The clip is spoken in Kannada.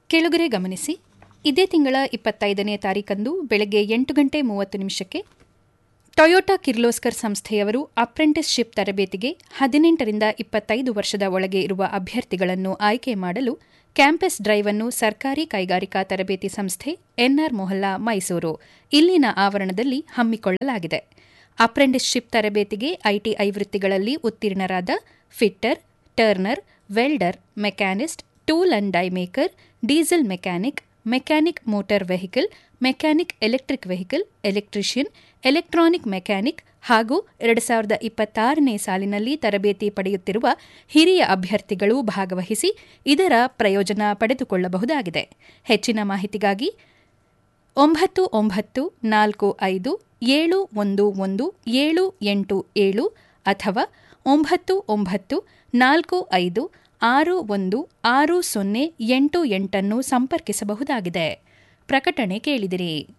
ಕೆಳಗರೆ ಗಮನಿಸಿ ಇದೇ ತಿಂಗಳ ಇಪ್ಪತ್ತೈದನೇ ತಾರೀಕಂದು ಬೆಳಗ್ಗೆ ಎಂಟು ಗಂಟೆ ಮೂವತ್ತು ನಿಮಿಷಕ್ಕೆ ಟೊಯೋಟಾ ಕಿರ್ಲೋಸ್ಕರ್ ಸಂಸ್ಥೆಯವರು ಅಪ್ರೆಂಟಿಸ್ಶಿಪ್ ತರಬೇತಿಗೆ ಹದಿನೆಂಟರಿಂದ ಇಪ್ಪತ್ತೈದು ವರ್ಷದ ಒಳಗೆ ಇರುವ ಅಭ್ಯರ್ಥಿಗಳನ್ನು ಆಯ್ಕೆ ಮಾಡಲು ಕ್ಯಾಂಪಸ್ ಡ್ರೈವ್ ಅನ್ನು ಸರ್ಕಾರಿ ಕೈಗಾರಿಕಾ ತರಬೇತಿ ಸಂಸ್ಥೆ ಎನ್ಆರ್ ಮೊಹಲ್ಲಾ ಮೈಸೂರು ಇಲ್ಲಿನ ಆವರಣದಲ್ಲಿ ಹಮ್ಮಿಕೊಳ್ಳಲಾಗಿದೆ ಅಪ್ರೆಂಟಿಸ್ಶಿಪ್ ತರಬೇತಿಗೆ ಐಟಿಐ ವೃತ್ತಿಗಳಲ್ಲಿ ಉತ್ತೀರ್ಣರಾದ fitter turner welder machinist tool and die maker diesel mechanic mechanic motor vehicle mechanic electric vehicle electrician electronic mechanic ಹಾಗೂ ಎರಡು ಸಾವಿರದ ಇಪ್ಪತ್ತಾರನೇ ಸಾಲಿನಲ್ಲಿ ತರಬೇತಿ ಪಡೆಯುತ್ತಿರುವ ಹಿರಿಯ ಅಭ್ಯರ್ಥಿಗಳು ಭಾಗವಹಿಸಿ ಇದರ ಪ್ರಯೋಜನ ಪಡೆದುಕೊಳ್ಳಬಹುದಾಗಿದೆ ಹೆಚ್ಚಿನ ಮಾಹಿತಿಗಾಗಿ ಒಂಬತ್ತು ಒಂಬತ್ತು ನಾಲ್ಕು ಐದು ಏಳು ಒಂದು ಒಂದು ಏಳು ಎಂಟು ಏಳು ಅಥವಾ ಒಂಬತ್ತು ಒಂಬತ್ತು ನಾಲ್ಕು ಐದು ಆರು ಒಂದು ಆರು ಸೊನ್ನೆ ಎಂಟು ಎಂಟನ್ನು ಸಂಪರ್ಕಿಸಬಹುದಾಗಿದೆ ಪ್ರಕಟಣೆ ಕೇಳಿದಿರಿ